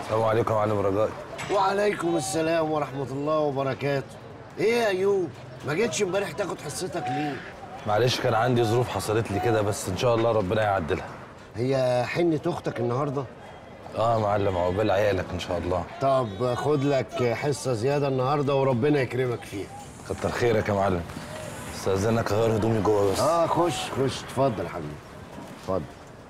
السلام عليكم يا معلم رجائي وعليكم السلام ورحمة الله وبركاته ايه يا ايوب ما جيتش امبارح تاخد حصتك ليه معلش كان عندي ظروف حصلت لي كده بس ان شاء الله ربنا يعدلها هي حنة اختك النهارده اه يا معلم عقبال عيالك ان شاء الله طب خد لك حصة زيادة النهارده وربنا يكرمك فيها كتر خيرك يا معلم استاذنك اغير هدومي جوه بس اه خش خش اتفضل يا حبيبي اتفضل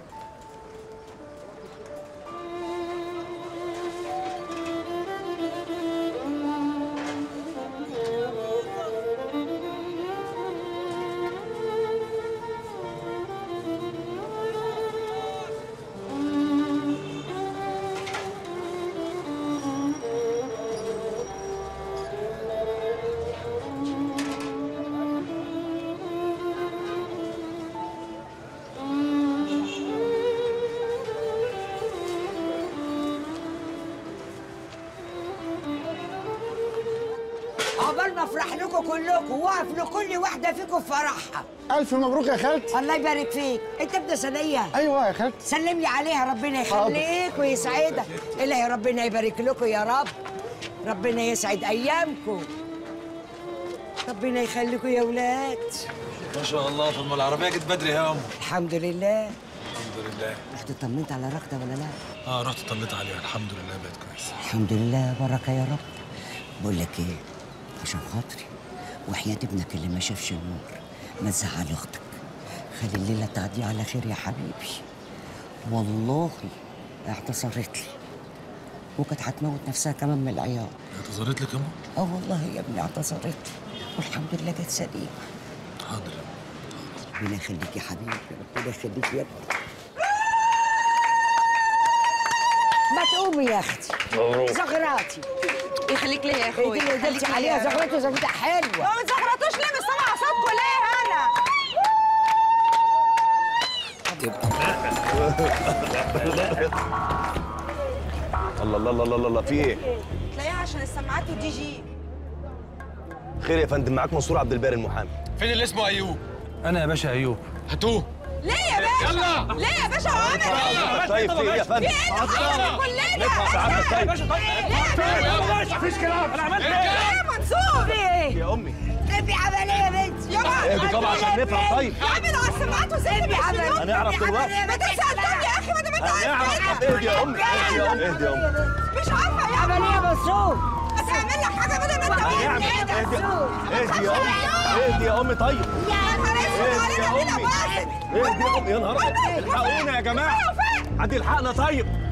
عقبال ما افرح لكم كلكم واقف لكل واحده فيكم في فرحها ألف مبروك يا خالتي الله يبارك فيك انت ابن سنيه أيوة يا خالتي سلم لي عليها ربنا حاضر. يخليك ويسعدك الهي ربنا يبارك لكم يا رب ربنا يسعد ايامكم ربنا يخليكم يا ولاد ما شاء الله فما العربية جت بدري يا أم الحمد لله الحمد لله رحت طمنت على رغده ولا لا اه رحت طليت عليها الحمد لله بقت كويسة الحمد لله بركه يا رب بقول لك ايه عشان خاطري وحياة ابنك اللي ما شافش النور ما تزعل اختك خلي الليله تعدي على خير يا حبيبي والله اعتصرت لي وكانت هتموت نفسها كمان من العياط اعتذرت لك يا أم اه والله يا ابني اعتصرت لي والحمد لله جت سليمه حاضر ربنا يخليك يا حبيبي ربنا يخليك يا ابني ما تقومي يا اختي مبروك زغراتي يخليك ليا يا ايه اخويا دي اللي قلتي يخليك عليها ليا يا رب. زغرتي زغرتها حلوه ما بتزغرطوش ليه مش سامعه صوتكم ليه انا الله الله الله الله الله في ايه؟ تلاقيها عشان السماعات والدي جي خير يا فندم معاك منصور عبد الباري المحامي فين اللي اسمه أيوب؟ انا يا باشا ايوب هاتوه ليه يا باشا يلا ليه يا باشا هو عامل ايه طيب في ايه يا فندم؟ ايه اللي حصل كلنا سعادتك طيب مفيش كلام انا عملت ايه يا منصور في ايه؟ يا امي نبي عمل ايه يا بنتي؟ يا بابا اهدي طبعا عشان نفهم طيب عامل على السماعات وسيبني نبي عمل بشنو هنعرف دلوقتي ما تسال طب يا اخي ما دام انت هنعرف طب عارف اهدي يا امي اهدي يا امي اهدي يا امي مش عارفه يا عمل ايه يا منصور؟ هتعمل لك حاجه بدل ما انت هنعمل عامل اهدي اهدي يا امي اهدي يا امي طيب يا نهار اسود اهدي يا علينا امي بينا باسل اهدي يا امي يا نهار أبيض. الحقونا يا جماعه حد يلحقنا طيب